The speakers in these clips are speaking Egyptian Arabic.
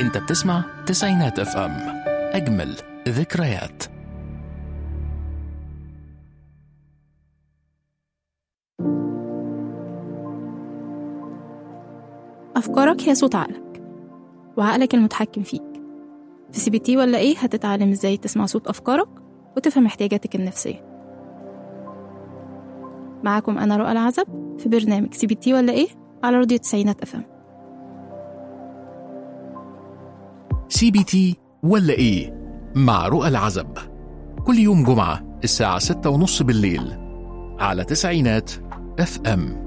انت بتسمع تسعينات اف ام اجمل ذكريات أفكارك هي صوت عقلك وعقلك المتحكم فيك في سي بي تي ولا إيه هتتعلم إزاي تسمع صوت أفكارك وتفهم احتياجاتك النفسية معاكم أنا رؤى العزب في برنامج سي بي تي ولا إيه على راديو تسعينات أفهم سي بي تي ولا ايه مع رؤى العزب كل يوم جمعة الساعة ستة ونص بالليل على تسعينات اف ام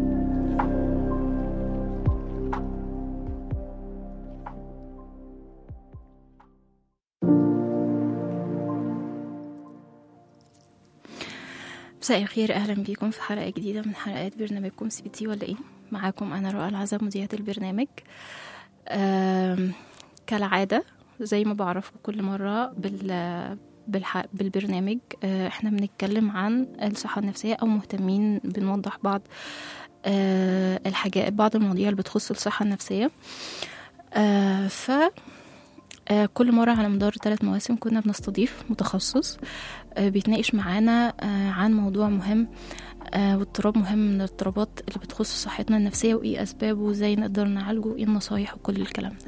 مساء الخير أهلا بيكم في حلقة جديدة من حلقات برنامجكم سي بي تي ولا إيه معاكم أنا رؤى العزب مذيعة البرنامج آم، كالعادة زي ما بعرفكم كل مرة بال بالح... بالبرنامج آه، احنا بنتكلم عن الصحة النفسية أو مهتمين بنوضح بعض آه، الحاجات بعض المواضيع اللي بتخص الصحة النفسية آه، ف آه، كل مرة على مدار ثلاث مواسم كنا بنستضيف متخصص آه، بيتناقش معانا آه، عن موضوع مهم آه، واضطراب مهم من الاضطرابات اللي بتخص صحتنا النفسية وإيه أسبابه وإزاي نقدر نعالجه وإيه النصايح وكل الكلام ده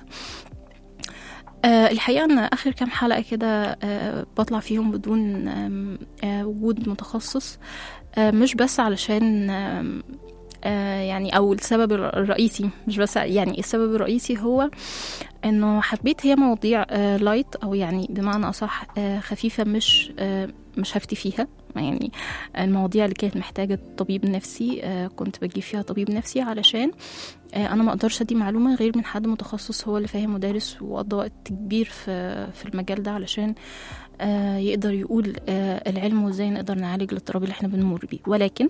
آه، الحقيقة أن آخر كام حلقة كده آه، بطلع فيهم بدون آم، آه، وجود متخصص آه، مش بس علشان آم، آه، يعني أو السبب الرئيسي مش بس يعني السبب الرئيسي هو انه حبيت هي مواضيع آه لايت او يعني بمعنى اصح آه خفيفه مش آه مش هفتي فيها يعني المواضيع اللي كانت محتاجه طبيب نفسي آه كنت بجيب فيها طبيب نفسي علشان آه انا ما اقدرش ادي معلومه غير من حد متخصص هو اللي فاهم ودارس وقضى وقت كبير في في المجال ده علشان آه يقدر يقول آه العلم وازاي نقدر نعالج الاضطراب اللي احنا بنمر بيه ولكن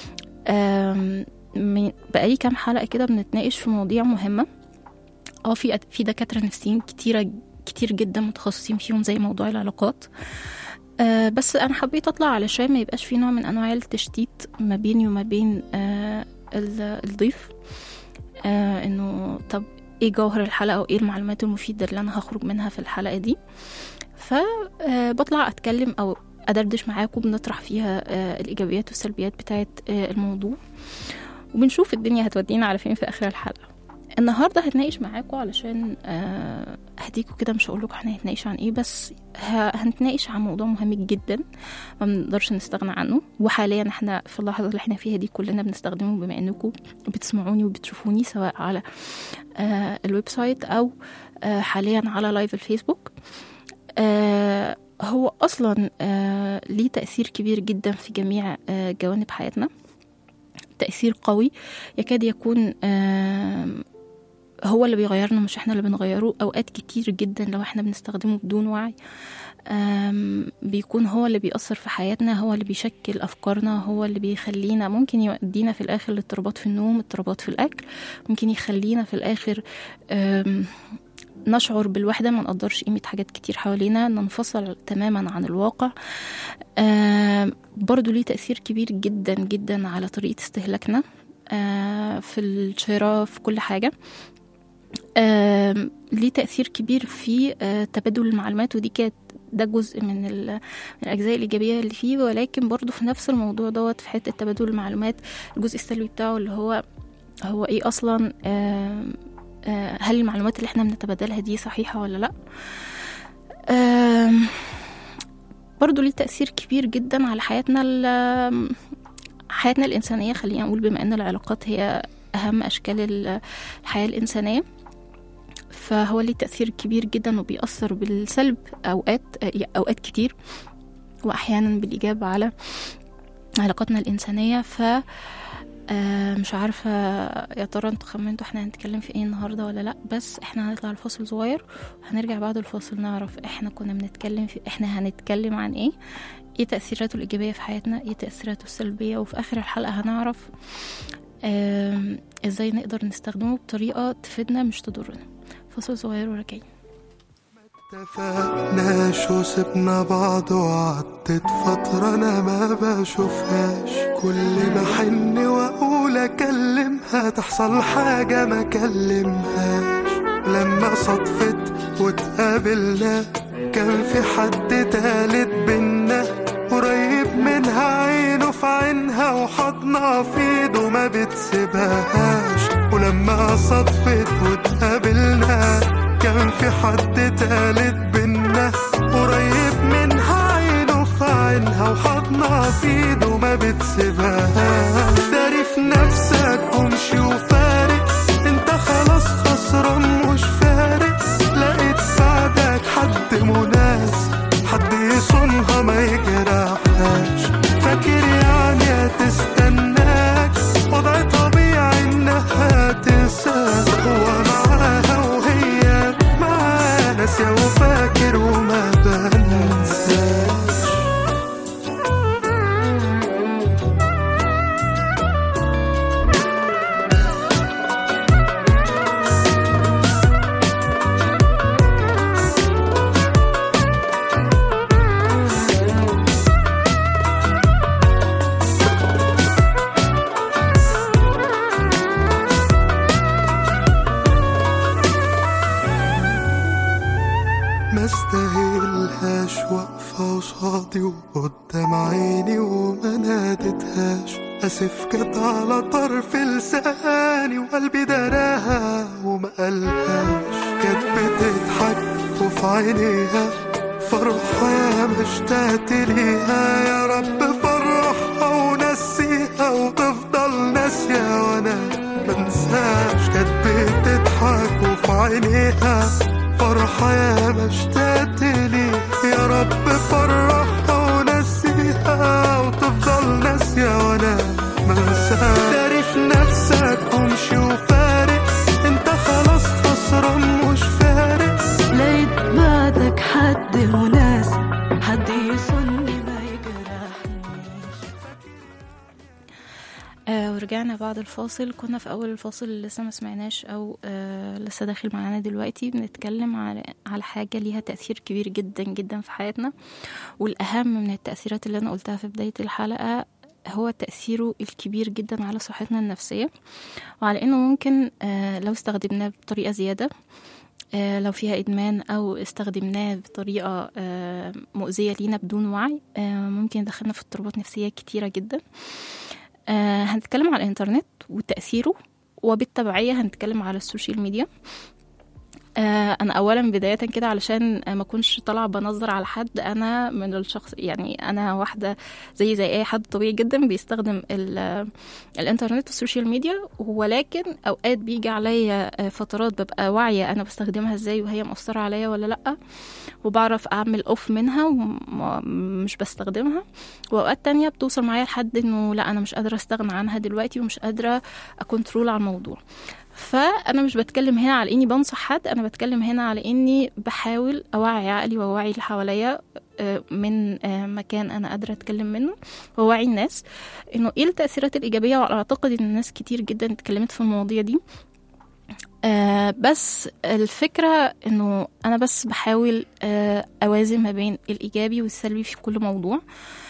آم، من- بقالي كام حلقه كده بنتناقش في مواضيع مهمه اه في في دكاتره نفسيين كتيره كتير جدا متخصصين فيهم زي موضوع العلاقات آه بس انا حبيت اطلع علشان ما يبقاش في نوع من انواع التشتيت ما بيني وما بين آه ال- الضيف آه انه طب ايه جوهر الحلقه وايه المعلومات المفيده اللي انا هخرج منها في الحلقه دي فبطلع اتكلم او ادردش معاكم بنطرح فيها آه الايجابيات والسلبيات بتاعه آه الموضوع وبنشوف الدنيا هتودينا على فين في اخر الحلقه النهارده هتناقش معاكم علشان آه، هديكوا كده مش هقول لكم احنا هنتناقش عن ايه بس ه- هنتناقش عن موضوع مهم جدا ما بنقدرش نستغنى عنه وحاليا احنا في اللحظه اللي احنا فيها دي كلنا بنستخدمه بما انكم بتسمعوني وبتشوفوني سواء على آه، الويب سايت او آه، حاليا على لايف الفيسبوك آه، هو اصلا آه، ليه تاثير كبير جدا في جميع آه، جوانب حياتنا تاثير قوي يكاد يكون آم، هو اللي بيغيرنا مش احنا اللي بنغيره اوقات كتير جدا لو احنا بنستخدمه بدون وعي آم، بيكون هو اللي بيأثر في حياتنا هو اللي بيشكل أفكارنا هو اللي بيخلينا ممكن يودينا في الآخر لاضطرابات في النوم اضطرابات في الأكل ممكن يخلينا في الآخر آم، نشعر بالوحدة ما نقدرش قيمة حاجات كتير حوالينا ننفصل تماما عن الواقع آم، برضو ليه تأثير كبير جدا جدا على طريقة استهلاكنا آه، في الشراء في كل حاجة آم، ليه تأثير كبير في آه، تبادل المعلومات ودي كانت ده جزء من, ال- من الأجزاء الإيجابية اللي فيه ولكن برضو في نفس الموضوع دوت في حتة تبادل المعلومات الجزء السلبي بتاعه اللي هو هو إيه أصلا آم، آه، هل المعلومات اللي احنا بنتبادلها دي صحيحة ولا لأ آم، برضو ليه تأثير كبير جدا على حياتنا ال- حياتنا الإنسانية خلينا نقول بما أن العلاقات هي أهم أشكال ال- الحياة الإنسانية فهو ليه تأثير كبير جدا وبيأثر بالسلب أوقات أوقات كتير وأحيانا بالإيجاب على علاقاتنا الإنسانية ف آه، مش عارفة يا ترى انتوا خمنتوا احنا هنتكلم في ايه النهاردة ولا لا بس احنا هنطلع الفاصل صغير وهنرجع بعد الفاصل نعرف احنا كنا بنتكلم في احنا هنتكلم عن ايه ايه تأثيراته الإيجابية في حياتنا ايه تأثيراته السلبية وفي آخر الحلقة هنعرف آم، ازاي نقدر نستخدمه بطريقة تفيدنا مش تضرنا فاصل صغير وراجعين اتفقناش وسبنا بعض وعدت فترة أنا ما بشوفهاش كل ما حن وأقول أكلمها تحصل حاجة ما أكلمهاش لما صدفت واتقابلنا كان في حد تالت بينا قريب منها عينه في عينها وحضنها في ايده ما بتسيبهاش ولما صدفت واتقابلنا كان في حد تالت بينا قريب منها عينه في عينها وحضنها في ايده ما بتسيبهاش داري في نفسك وامشي وفارق انت خلاص خسران مش فارق لقيت بعدك حد مناسب حد يصونها ما يجرحهاش فاكر يعني هتستناك وضع طبيعي انها تنساك هو معاها وهي معاها ناسية وفاكر وما بنساش ما استاهلهاش واقفة قصادي وقدام عيني وما نادتهاش اسف كانت على طرف لساني وقلبي دراها وما قالهاش كانت بتضحك وفي عينيها فرحة يا ما اشتقت ليها يا رب فرحها ونسيها وتفضل ناسية وانا منساش كانت بتضحك وفي عينيها فرحة يا ما اشتقت ليها يا رب فرحها ونسيها وتفضل ناسية وانا منساش داري في نفسك وامشي وفارق انت خلاص خسران مش فارق لقيت بعدك حد مناسب حد يصني ما يجرحنيش آه ورجعنا بعد الفاصل كنا في أول الفاصل لسه ما سمعناش أو آه لسه داخل معانا دلوقتي بنتكلم على على حاجة ليها تأثير كبير جدا جدا في حياتنا والأهم من التأثيرات اللي أنا قلتها في بداية الحلقة هو تأثيره الكبير جدا على صحتنا النفسية وعلى إنه ممكن آه لو استخدمناه بطريقة زيادة آه، لو فيها إدمان أو استخدمناه بطريقة آه، مؤذية لينا بدون وعي آه، ممكن يدخلنا في اضطرابات نفسية كتيرة جدا آه، هنتكلم على الإنترنت وتأثيره وبالتبعية هنتكلم على السوشيال ميديا آه، انا اولا بدايه كده علشان ما اكونش طالعه بنظر على حد انا من الشخص يعني انا واحده زي زي اي حد طبيعي جدا بيستخدم ال- الانترنت والسوشيال ميديا ولكن اوقات بيجي عليا آه، فترات ببقى واعيه انا بستخدمها ازاي وهي مؤثره عليا ولا لا وبعرف اعمل اوف منها ومش بستخدمها واوقات تانية بتوصل معايا لحد انه لا انا مش قادره استغنى عنها دلوقتي ومش قادره اكنترول على الموضوع فانا مش بتكلم هنا على اني بنصح حد انا بتكلم هنا على اني بحاول اوعي عقلي واوعي اللي حواليا آه، من آه، مكان انا قادره اتكلم منه واوعي الناس انه ايه التاثيرات الايجابيه واعتقد ان الناس كتير جدا اتكلمت في المواضيع دي آه بس الفكرة انه انا بس بحاول آه اوازن ما بين الايجابي والسلبي في كل موضوع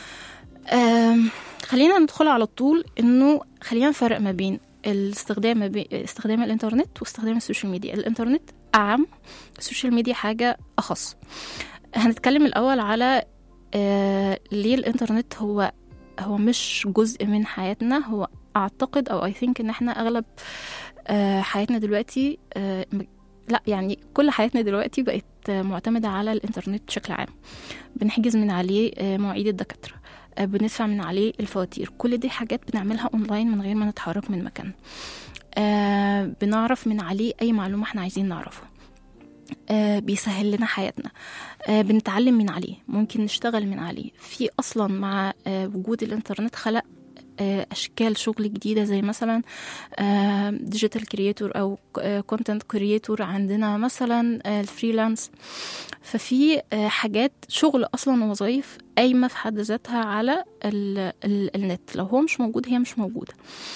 آم، خلينا ندخل على طول انه خلينا نفرق ما بين الاستخدام ما بين استخدام الانترنت واستخدام السوشيال ميديا الانترنت اعم السوشيال ميديا حاجه اخص هنتكلم الاول على آه ليه الانترنت هو هو مش جزء من حياتنا هو اعتقد او اي ثينك ان احنا اغلب آه حياتنا دلوقتي آه م- لا يعني كل حياتنا دلوقتي بقت آه، معتمدة على الإنترنت بشكل عام بنحجز من عليه آه، مواعيد الدكاترة آه، بندفع من عليه الفواتير كل دي حاجات بنعملها اونلاين من غير ما نتحرك من مكان آه بنعرف من عليه اي معلومه احنا عايزين نعرفها آه بيسهل لنا حياتنا آه بنتعلم من عليه ممكن نشتغل من عليه في اصلا مع آه وجود الانترنت خلق آه، اشكال شغل جديده زي مثلا ديجيتال كرياتور او كونتنت كرياتور عندنا مثلا آه، الفريلانس ففي آه، حاجات شغل اصلا وظائف قايمه في حد ذاتها على ال ال النت لو هو مش موجود هي مش موجوده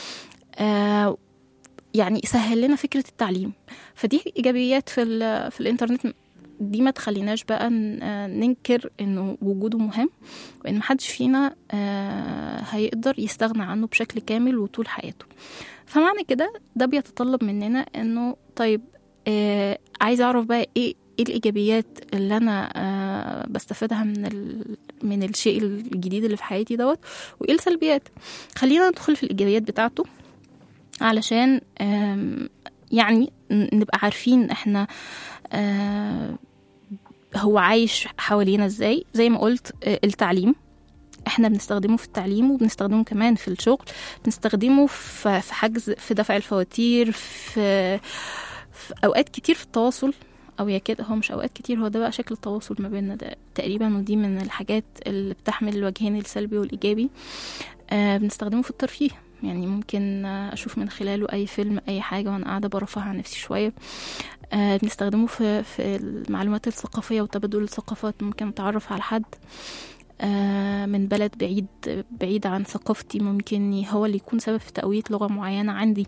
آه، يعني سهل لنا فكره التعليم فدي ايجابيات في ال- في الانترنت دي ما تخليناش بقى ن- آه، ننكر انه وجوده مهم وان محدش فينا آه، هيقدر يستغنى عنه بشكل كامل وطول حياته فمعنى كده ده بيتطلب مننا انه طيب آه عايزه اعرف بقى ايه ايه الايجابيات اللي انا آه بستفادها من ال... من الشيء الجديد اللي في حياتي دوت وايه السلبيات خلينا ندخل في الايجابيات بتاعته علشان آم، يعني ن- نبقى عارفين احنا آه هو عايش حوالينا ازاي زي ما قلت آه، التعليم احنا بنستخدمه في التعليم وبنستخدمه كمان في الشغل بنستخدمه في في حجز في دفع الفواتير في, في اوقات كتير في التواصل او يكاد هو مش اوقات كتير هو ده بقى شكل التواصل ما بيننا ده تقريبا ودي من الحاجات اللي بتحمل الوجهين السلبي والايجابي آه بنستخدمه في الترفيه يعني ممكن آه، اشوف من خلاله اي فيلم اي حاجه وانا قاعده برفه عن نفسي شويه آه بنستخدمه في في المعلومات الثقافيه وتبادل الثقافات ممكن اتعرف على حد آه، من بلد بعيد بعيد عن ثقافتي ممكن ي- هو اللي يكون سبب في تقوية لغة معينة عندي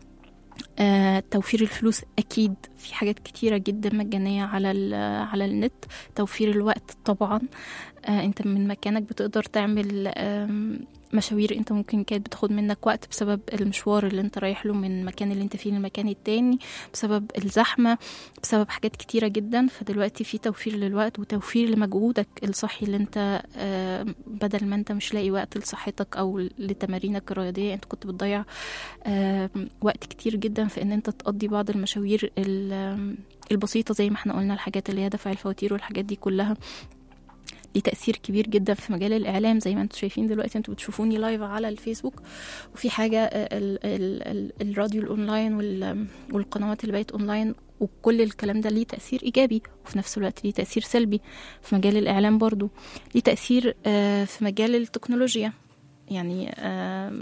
آه، توفير الفلوس أكيد في حاجات كتيرة جدا مجانية على ال- على النت توفير الوقت طبعا آه، انت من مكانك بتقدر تعمل آم، مشاوير انت ممكن كانت بتاخد منك وقت بسبب المشوار اللي انت رايح له من المكان اللي انت فيه للمكان التاني بسبب الزحمة بسبب حاجات كتيرة جدا فدلوقتي في توفير للوقت وتوفير لمجهودك الصحي اللي انت آه، بدل ما انت مش لاقي وقت لصحتك او لتمارينك الرياضية انت كنت بتضيع آه، وقت كتير جدا في ان انت تقضي بعض المشاوير ال- البسيطة زي ما احنا قلنا الحاجات اللي هي دفع الفواتير والحاجات دي كلها ليه تأثير كبير جدا في مجال الإعلام زي ما انتم شايفين دلوقتي انتوا بتشوفوني لايف على الفيسبوك وفي حاجة آه، ال ال ال الراديو الأونلاين وال- والقنوات اللي بقت أونلاين وكل الكلام ده ليه تأثير إيجابي وفي نفس الوقت ليه تأثير سلبي في مجال الإعلام برضو ليه تأثير آه، في مجال التكنولوجيا يعني آم،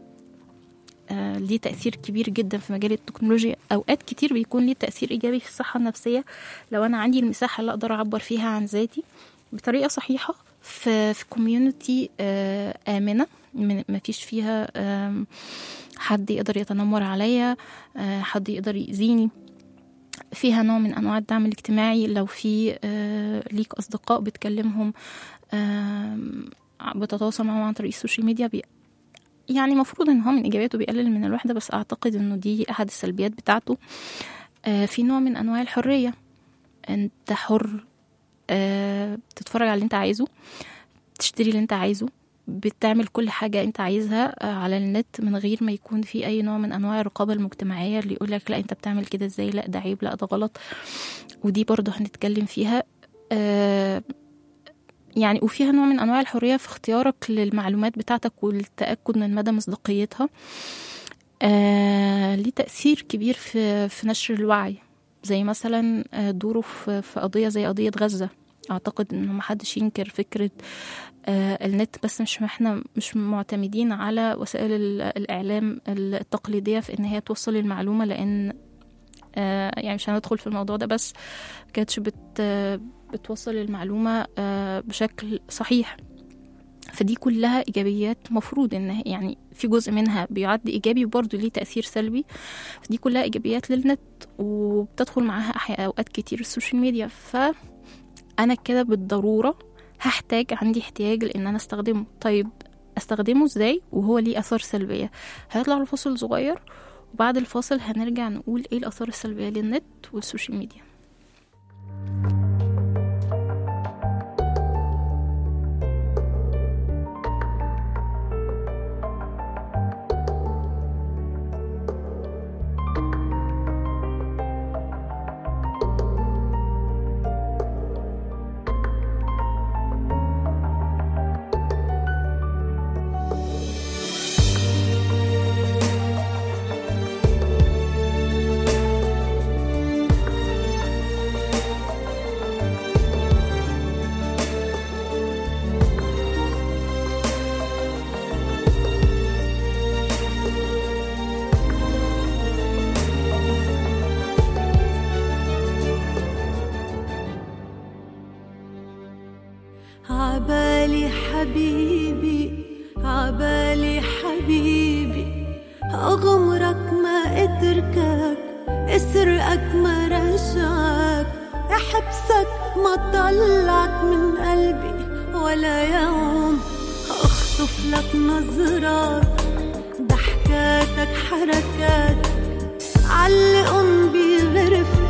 آه، ليه تأثير كبير جدا في مجال التكنولوجيا أوقات كتير بيكون ليه تأثير إيجابي في الصحة النفسية لو أنا عندي المساحة اللي أقدر أعبر فيها عن ذاتي بطريقة صحيحة في في كوميونتي آمنة من- ما فيش فيها آم، حد يقدر يتنمر عليا آه، حد يقدر يأذيني فيها نوع من انواع الدعم الاجتماعي لو في آه، ليك اصدقاء بتكلمهم آم، بتتواصل معاهم عن طريق السوشيال ميديا بي يعني المفروض ان هو من ايجابياته بيقلل من الوحده بس اعتقد انه دي احد السلبيات بتاعته آه، في نوع من انواع الحريه انت حر آه، تتفرج على اللي انت عايزه تشتري اللي انت عايزه بتعمل كل حاجة انت عايزها آه، على النت من غير ما يكون في اي نوع من انواع الرقابة المجتمعية اللي يقولك لا انت بتعمل كده ازاي لا ده عيب لا ده غلط ودي برضه هنتكلم فيها آه، يعني وفيها نوع من انواع الحرية في اختيارك للمعلومات بتاعتك والتأكد من مدى مصداقيتها آه، ليه تأثير كبير في في نشر الوعي زي مثلا آه، دوره في في قضية زي قضية غزة أعتقد إنه محدش ينكر فكرة آه، النت بس مش احنا مش معتمدين على وسائل ال- الإعلام التقليدية في إن هي توصل المعلومة لأن آه، يعني مش هندخل في الموضوع ده بس كانتش بت آه، بتوصل المعلومة آه، بشكل صحيح فدي كلها ايجابيات مفروض ان هي- يعني في جزء منها بيعد ايجابي وبرضه ليه تاثير سلبي فدي كلها ايجابيات للنت وبتدخل معاها أحي- اوقات كتير السوشيال ميديا فانا كده بالضروره هحتاج عندي احتياج لان انا استخدمه طيب استخدمه ازاي وهو ليه اثار سلبيه هيطلع له فاصل صغير وبعد الفاصل هنرجع نقول ايه الاثار السلبيه للنت والسوشيال ميديا عبالي حبيبي عبالي حبيبي أغمرك ما أتركك أسرقك ما رجعك أحبسك ما طلعك من قلبي ولا يوم أخطف لك نظرات ضحكاتك حركاتك علقن بغرفتك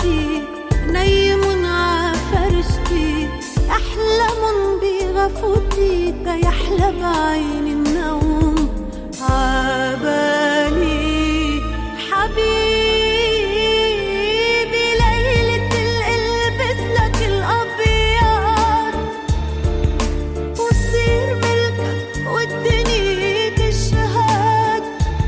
فوتيتا يحلى بعين النوم عبالي حبيبي ليلة القلبس لك الأبيض وصير ملكك والدنيا تشهد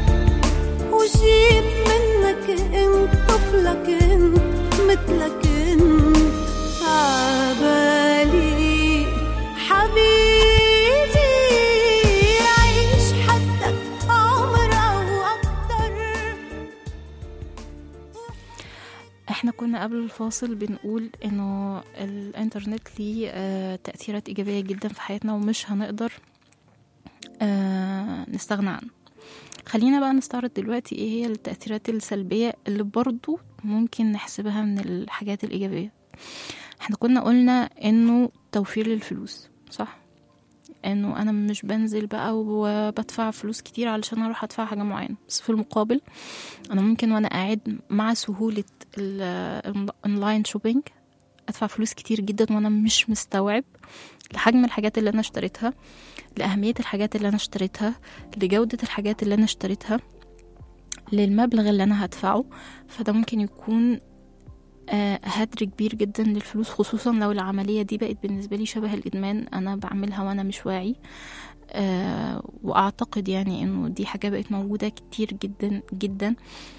وجيب منك انت طفلك انت مثلك انت عبالي حبيبي عيش حدك عمر او اكتر احنا كنا قبل الفاصل بنقول انه الانترنت ليه آه، تأثيرات ايجابية جدا في حياتنا ومش هنقدر آه، نستغنى عنه خلينا بقى نستعرض دلوقتي ايه هي التأثيرات السلبية اللي برضو ممكن نحسبها من الحاجات الإيجابية احنا كنا قلنا انه توفير للفلوس صح انه انا مش بنزل بقى وبدفع فلوس كتير علشان اروح ادفع حاجة معينة بس في المقابل انا ممكن وانا قاعد مع سهولة الاونلاين شوبينج ادفع فلوس كتير جدا وانا مش مستوعب لحجم الحاجات اللي انا اشتريتها لأهمية الحاجات اللي أنا اشتريتها لجودة الحاجات اللي أنا اشتريتها للمبلغ اللي أنا هدفعه فده ممكن يكون آه، هدر كبير جدا للفلوس خصوصا لو العملية دي بقت بالنسبة لي شبه الإدمان أنا بعملها وأنا مش واعي آه، وأعتقد يعني إنه دي حاجة بقت موجودة كتير جدا جدا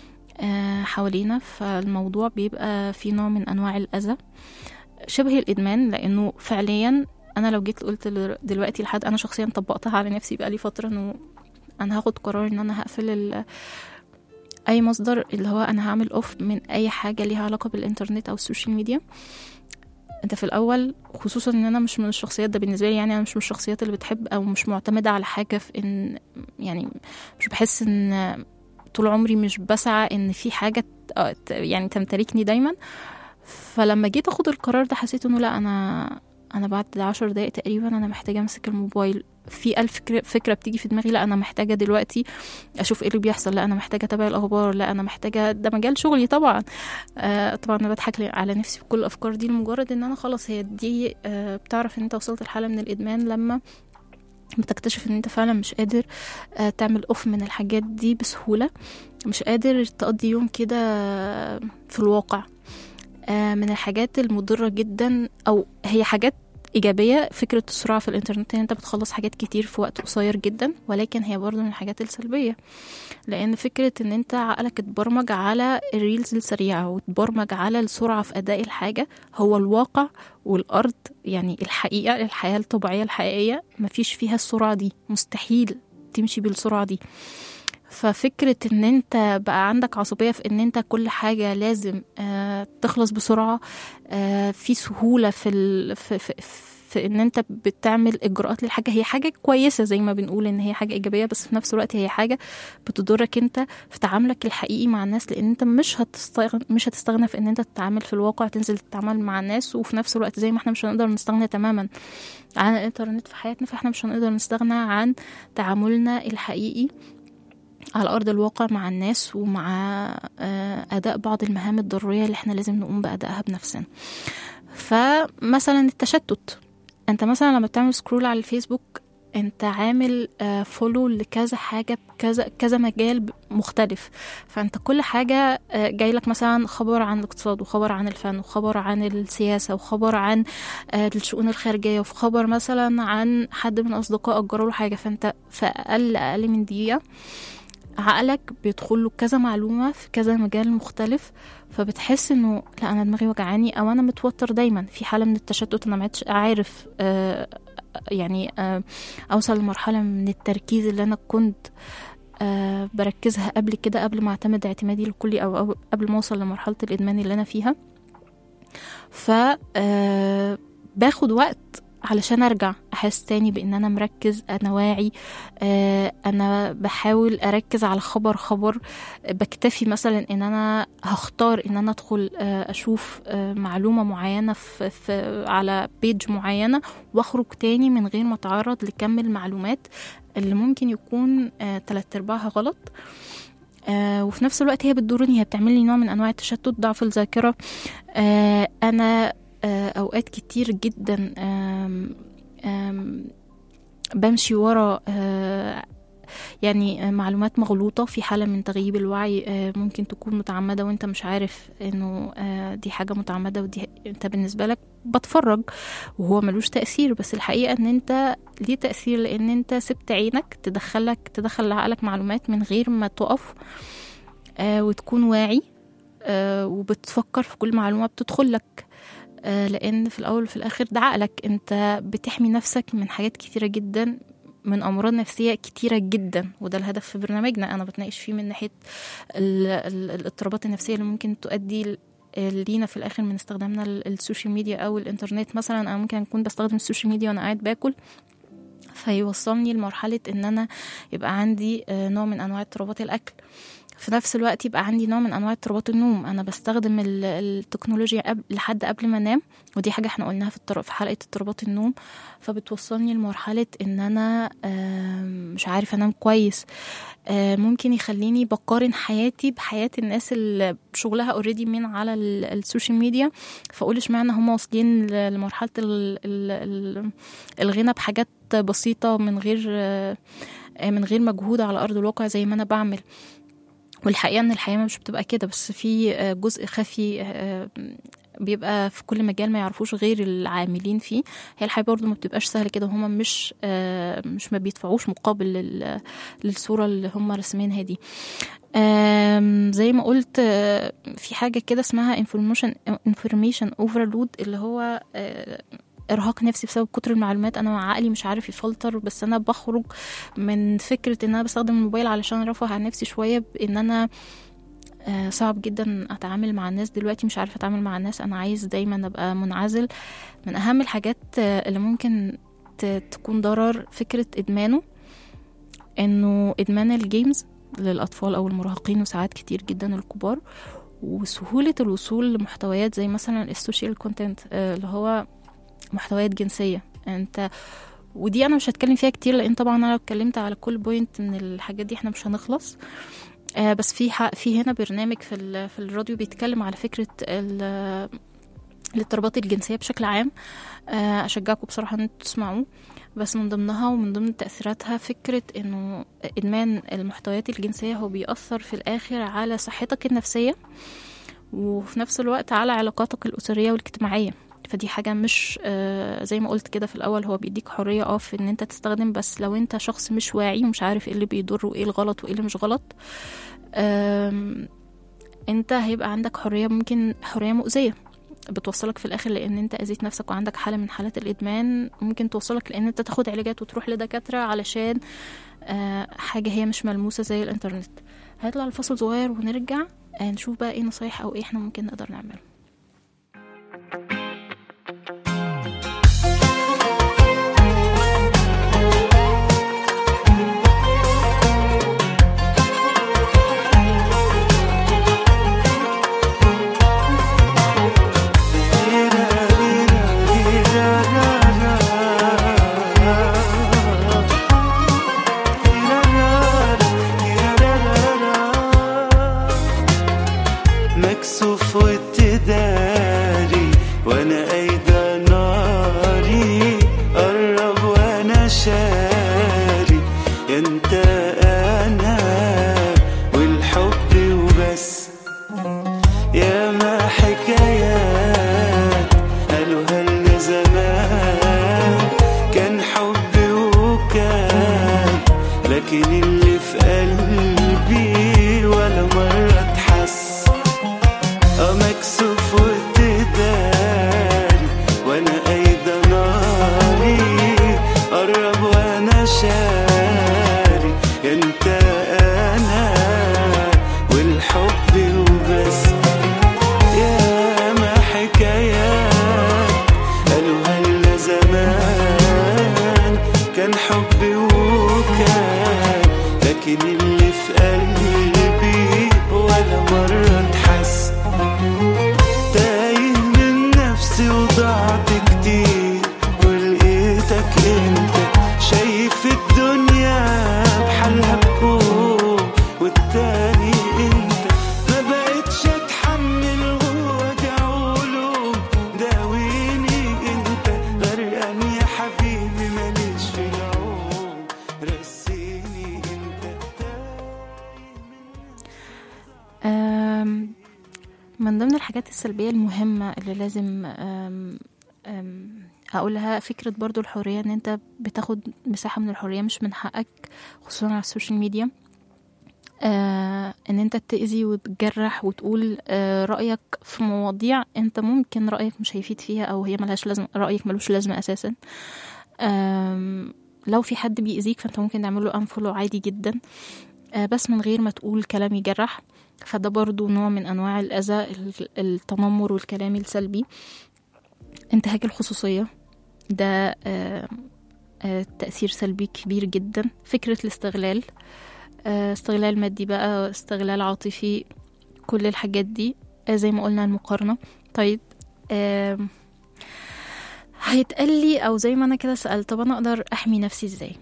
آه، حوالينا فالموضوع بيبقى فيه نوع من أنواع الأذى شبه الإدمان لأنه فعليا انا لو جيت قلت ل- دلوقتي لحد انا شخصيا طبقتها على نفسي بقالي فتره انه انا هاخد قرار ان انا هقفل ال- اي مصدر اللي هو انا هعمل اوف من اي حاجه ليها علاقه بالانترنت او السوشيال ميديا انت في الاول خصوصا ان انا مش من الشخصيات ده بالنسبه لي يعني انا مش من الشخصيات اللي بتحب او مش معتمده على حاجه في ان يعني مش بحس ان طول عمري مش بسعى ان في حاجه ت- آه، ت- يعني تمتلكني دايما فلما جيت اخد القرار ده حسيت انه لا انا انا بعد عشر دقايق تقريبا انا محتاجه امسك الموبايل في ألف فكرة, فكرة بتيجي في دماغي لا أنا محتاجة دلوقتي أشوف إيه اللي بيحصل لا أنا محتاجة أتابع الأخبار لا أنا محتاجة ده مجال شغلي طبعا آه طبعا أنا بضحك على نفسي بكل الأفكار دي لمجرد إن أنا خلاص هي دي آه بتعرف إن أنت وصلت لحالة من الإدمان لما بتكتشف ان انت فعلا مش قادر آه، تعمل اوف من الحاجات دي بسهولة مش قادر تقضي يوم كده في الواقع آه، من الحاجات المضرة جدا او هي حاجات إيجابية فكرة السرعة في الإنترنت إن أنت بتخلص حاجات كتير في وقت قصير جدا ولكن هي برضه من الحاجات السلبية لأن فكرة إن أنت عقلك اتبرمج على الريلز السريعة واتبرمج على السرعة في أداء الحاجة هو الواقع والأرض يعني الحقيقة الحياة الطبيعية الحقيقية مفيش فيها السرعة دي مستحيل تمشي بالسرعة دي ففكرة ان انت بقى عندك عصبية في ان انت كل حاجة لازم آه تخلص بسرعة آه في سهولة في, ال... في, في, في ان انت بتعمل اجراءات للحاجة هي حاجة كويسة زي ما بنقول ان هي حاجة ايجابية بس في نفس الوقت هي حاجة بتضرك انت في تعاملك الحقيقي مع الناس لان انت مش هتستغنى مش هتستغنى في ان انت تتعامل في الواقع تنزل تتعامل مع الناس وفي نفس الوقت زي ما احنا مش هنقدر نستغنى تماما عن الانترنت في حياتنا فاحنا مش هنقدر نستغنى عن تعاملنا الحقيقي على أرض الواقع مع الناس ومع آه، أداء بعض المهام الضرورية اللي احنا لازم نقوم بأدائها بنفسنا فمثلا التشتت انت مثلا لما بتعمل سكرول على الفيسبوك انت عامل فولو لكذا حاجة بكذا كذا مجال ب- مختلف فانت كل حاجة آه، جاي لك مثلا خبر عن الاقتصاد وخبر عن الفن وخبر عن السياسة وخبر عن آه، الشؤون الخارجية وفي خبر مثلا عن حد من أصدقائك جرى له حاجة فانت في أقل أقل من دقيقة عقلك بيدخل له كذا معلومة في كذا مجال مختلف فبتحس انه لا انا دماغي وجعاني او انا متوتر دايما في حالة من التشتت انا ما عدتش عارف آه يعني آه اوصل لمرحلة من التركيز اللي انا كنت آه بركزها قبل كده قبل ما اعتمد اعتمادي الكلي او, أو قبل ما اوصل لمرحلة الادمان اللي انا فيها ف آه باخد وقت علشان ارجع احس تاني بان انا مركز انا واعي آه، انا بحاول اركز على خبر خبر بكتفي مثلا ان انا هختار ان انا ادخل آه، اشوف آه، معلومه معينه في, في على بيج معينه واخرج تاني من غير ما اتعرض لكم المعلومات اللي ممكن يكون آه، تلات ارباعها غلط آه وفي نفس الوقت هي بتضرني هي بتعمل لي نوع من انواع التشتت ضعف الذاكره آه انا آه اوقات كتير جدا آم، آم، بمشي ورا آه، يعني آه، معلومات مغلوطة في حالة من تغييب الوعي آه، ممكن تكون متعمدة وانت مش عارف انه آه، دي حاجة متعمدة ودي انت بالنسبة لك بتفرج وهو ملوش تأثير بس الحقيقة ان انت ليه تأثير لان انت سبت عينك تدخلك تدخل لعقلك معلومات من غير ما تقف آه، وتكون واعي آه، وبتفكر في كل معلومة بتدخل لك آه، لان في الاول وفي الاخر ده عقلك انت بتحمي نفسك من حاجات كتيره جدا من امراض نفسيه كتيره جدا وده الهدف في برنامجنا انا بتناقش فيه من ناحيه ال- ال- الاضطرابات النفسيه اللي ممكن تؤدي ل- لينا في الاخر من استخدامنا ال- السوشيال ميديا او الانترنت مثلا انا ممكن اكون بستخدم السوشيال ميديا وانا قاعد باكل فيوصلني لمرحله ان انا يبقى عندي آه، نوع من انواع اضطرابات الاكل في نفس الوقت يبقى عندي نوع من انواع اضطرابات النوم انا بستخدم ال- التكنولوجيا قبل لحد قبل ما انام ودي حاجه احنا قلناها في الطر- في حلقه اضطرابات النوم فبتوصلني لمرحله ان انا آم، مش عارف انام كويس آه، ممكن يخليني بقارن حياتي بحياه الناس اللي شغلها اوريدي من على ال- السوشيال ميديا فاقول اشمعنى هم واصلين ل- لمرحله ال- ال- ال- الغنى بحاجات بسيطه من غير آه، آه، من غير مجهود على ارض الواقع زي ما انا بعمل والحقيقه ان الحياه مش بتبقى كده بس في آه، جزء خفي آه، بيبقى في كل مجال ما يعرفوش غير العاملين فيه هي الحياه برضه ما بتبقاش سهله كده وهم مش آه، مش ما بيدفعوش مقابل لل- للصوره اللي هم راسمينها دي آم، زي ما قلت آه، في حاجه كده اسمها information information overload اللي هو آه، ارهاق نفسي بسبب كتر المعلومات انا عقلي مش عارف يفلتر بس انا بخرج من فكره ان انا بستخدم الموبايل علشان ارفه عن نفسي شويه بان انا آه، صعب جدا اتعامل مع الناس دلوقتي مش عارفه اتعامل مع الناس انا عايز دايما ابقى منعزل من اهم الحاجات آه، اللي ممكن ت- تكون ضرر فكره ادمانه انه ادمان الجيمز للاطفال او المراهقين وساعات كتير جدا الكبار وسهوله الوصول لمحتويات زي مثلا السوشيال كونتنت اللي هو محتويات جنسيه انت ودي انا مش هتكلم فيها كتير لان طبعا انا لو اتكلمت على كل بوينت من الحاجات دي احنا مش هنخلص آه بس في ح- في هنا برنامج في ال- في الراديو بيتكلم على فكره ال- الاضطرابات الجنسيه بشكل عام آه اشجعكم بصراحه ان انتوا تسمعوه بس من ضمنها ومن ضمن تاثيراتها فكره انه ادمان المحتويات الجنسيه هو بيأثر في الاخر على صحتك النفسيه وفي نفس الوقت على علاقاتك الاسريه والاجتماعيه فدي حاجة مش آه، زي ما قلت كده في الأول هو بيديك حرية اه في إن أنت تستخدم بس لو أنت شخص مش واعي ومش عارف ايه اللي بيضر وايه الغلط وايه اللي مش غلط آم، أنت هيبقى عندك حرية ممكن حرية مؤذية بتوصلك في الآخر لأن أنت أذيت نفسك وعندك حالة من حالات الإدمان ممكن توصلك لأن أنت تاخد علاجات وتروح لدكاترة علشان آه، حاجة هي مش ملموسة زي الإنترنت هيطلع الفصل صغير ونرجع آه، نشوف بقى ايه نصايح أو ايه احنا ممكن نقدر نعمله مكسوف وتداري وانا ايدا ناري قرب وانا شاري انت انا والحب وبس يا ما حكايات قالوها لنا زمان كان حب وكان لكن اللي في قلبي ولا مرة اتحس اه مكسوف وتداري أم، من ضمن الحاجات السلبية المهمة اللي لازم أم، أم، أقولها فكرة برضو الحرية إن أنت بتاخد مساحة من الحرية مش من حقك خصوصا على السوشيال ميديا آه ان انت تأذي وتجرح وتقول آه رأيك في مواضيع انت ممكن رأيك مش هيفيد فيها او هي ملهاش لازمة رأيك ملوش لازمة اساسا آم، لو في حد بيأذيك فانت ممكن تعمله انفولو عادي جدا آه بس من غير ما تقول كلام يجرح فده برضو نوع من انواع الاذى ال- التنمر والكلام السلبي انتهاك الخصوصية ده آه آه تأثير سلبي كبير جدا فكرة الاستغلال آه، استغلال مادي بقى استغلال عاطفي كل الحاجات دي آه، زي ما قلنا المقارنة طيب آم، هيتقال لي او زي ما انا كده سألت طب انا اقدر احمي نفسي ازاي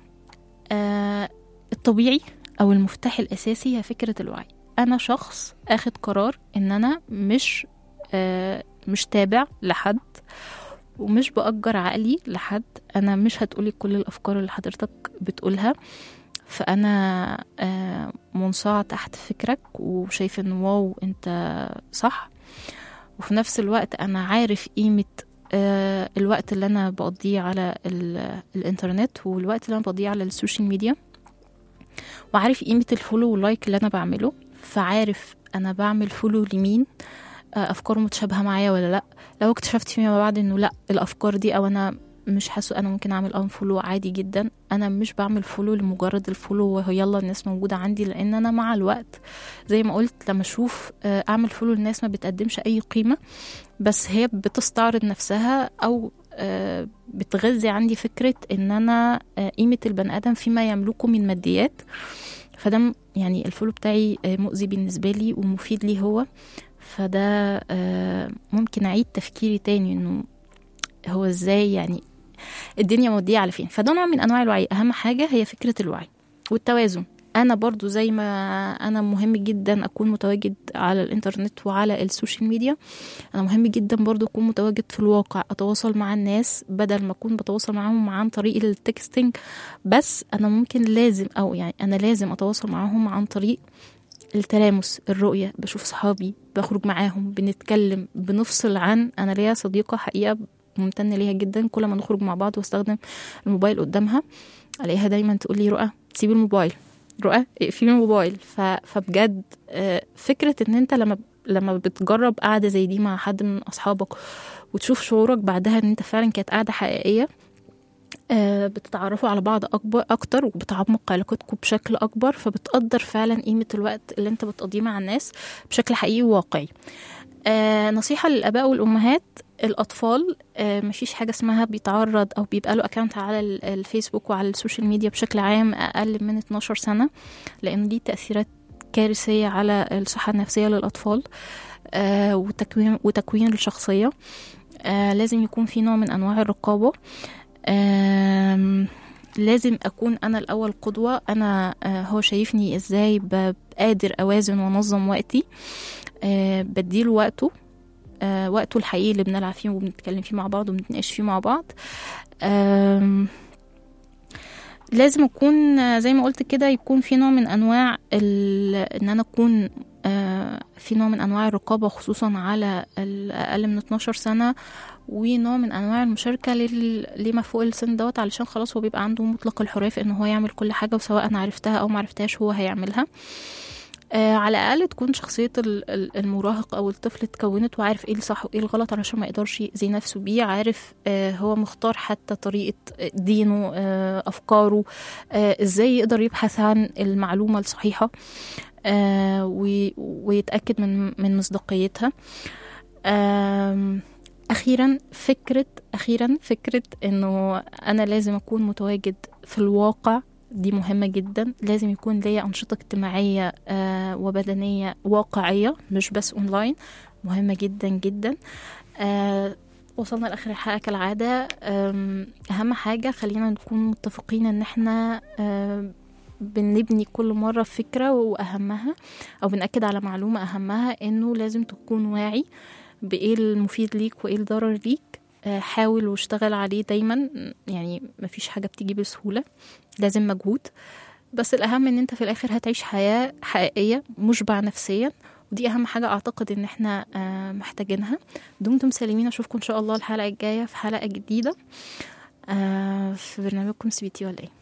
آه، الطبيعي او المفتاح الاساسي هي فكرة الوعي انا شخص اخد قرار ان انا مش آه، مش تابع لحد ومش بأجر عقلي لحد انا مش هتقولي كل الافكار اللي حضرتك بتقولها فانا آه، منصاعة تحت فكرك وشايف ان واو انت صح وفي نفس الوقت انا عارف قيمة آه، الوقت اللي انا بقضيه على ال- الانترنت والوقت اللي انا بقضيه على السوشيال ميديا وعارف قيمة الفولو واللايك اللي انا بعمله فعارف انا بعمل فولو لمين آه، افكاره متشابهة معايا ولا لا لو اكتشفت فيما بعد انه لا الافكار دي او انا مش حاسه انا ممكن اعمل ان فولو عادي جدا انا مش بعمل فولو لمجرد الفولو وهو يلا الناس موجوده عندي لان انا مع الوقت زي ما قلت لما اشوف آه، اعمل فولو لناس ما بتقدمش اي قيمه بس هي بتستعرض نفسها او آه، بتغذي عندي فكره ان انا آه، قيمه البني ادم فيما يملكه من ماديات فده م- يعني الفولو بتاعي آه، مؤذي بالنسبه لي ومفيد لي هو فده آه، ممكن اعيد تفكيري تاني انه هو ازاي يعني الدنيا مودية على فين فده نوع من انواع الوعي اهم حاجة هي فكرة الوعي والتوازن انا برضو زي ما انا مهم جدا اكون متواجد على الانترنت وعلى السوشيال ميديا انا مهم جدا برضو اكون متواجد في الواقع اتواصل مع الناس بدل ما اكون بتواصل معاهم عن طريق التكستنج بس انا ممكن لازم او يعني انا لازم اتواصل معاهم عن طريق التلامس الرؤية بشوف صحابي بخرج معاهم بنتكلم بنفصل عن أنا ليا صديقة حقيقة ممتنة ليها جدا كل ما نخرج مع بعض واستخدم الموبايل قدامها الاقيها دايما تقول لي رؤى سيبي الموبايل رؤى اقفلي الموبايل ف... فبجد آه، فكره ان انت لما لما بتجرب قعده زي دي مع حد من اصحابك وتشوف شعورك بعدها ان انت فعلا كانت قعده حقيقيه آه، بتتعرفوا على بعض اكبر اكتر وبتعمق علاقتكم بشكل اكبر فبتقدر فعلا قيمه الوقت اللي انت بتقضيه مع الناس بشكل حقيقي وواقعي آه نصيحة للآباء والأمهات الأطفال آه مفيش حاجة اسمها بيتعرض أو بيبقى له أكاونت على ال- الفيسبوك وعلى السوشيال ميديا بشكل عام أقل من 12 سنة لأن دي تأثيرات كارثية على الصحة النفسية للأطفال آه وتكوين وتكوين الشخصية آه لازم يكون في نوع من أنواع الرقابة آم، لازم أكون أنا الأول قدوة أنا آه هو شايفني إزاي ب- قادر أوازن وأنظم وقتي آه بديله وقته آه وقته الحقيقي اللي بنلعب فيه وبنتكلم فيه مع بعض وبنتناقش فيه مع بعض آم، لازم اكون آه، زي ما قلت كده يكون في نوع من انواع ال- ان انا اكون آه، في نوع من انواع الرقابه خصوصا على الاقل من 12 سنه ونوع من انواع المشاركه لل... لما فوق السن دوت علشان خلاص هو بيبقى عنده مطلق الحريه في ان هو يعمل كل حاجه وسواء انا عرفتها او ما عرفتهاش هو هيعملها آه على الاقل تكون شخصيه ال- ال- المراهق او الطفل اتكونت وعارف ايه الصح وايه الغلط علشان ما يقدرش يأذي نفسه بيه عارف آه هو مختار حتى طريقه دينه آه افكاره آه ازاي يقدر يبحث عن المعلومه الصحيحه آه وي- ويتاكد من من مصداقيتها آم، اخيرا فكره اخيرا فكره انه انا لازم اكون متواجد في الواقع دي مهمة جدا لازم يكون ليا أنشطة اجتماعية آه وبدنية واقعية مش بس أونلاين مهمة جدا جدا آه وصلنا لآخر الحلقة كالعادة آم، أهم حاجة خلينا نكون متفقين إن احنا آه بنبني كل مرة فكرة وأهمها أو بنأكد على معلومة أهمها إنه لازم تكون واعي بإيه المفيد ليك وإيه الضرر ليك آه، حاول واشتغل عليه دايما يعني مفيش حاجة بتيجي بسهولة لازم مجهود بس الأهم إن أنت في الآخر هتعيش حياة حقيقية مشبع نفسيا ودي اهم حاجه اعتقد ان احنا آه، محتاجينها دمتم سالمين اشوفكم ان شاء الله الحلقه الجايه في حلقه جديده آه، في برنامجكم سي بي تي ولا ايه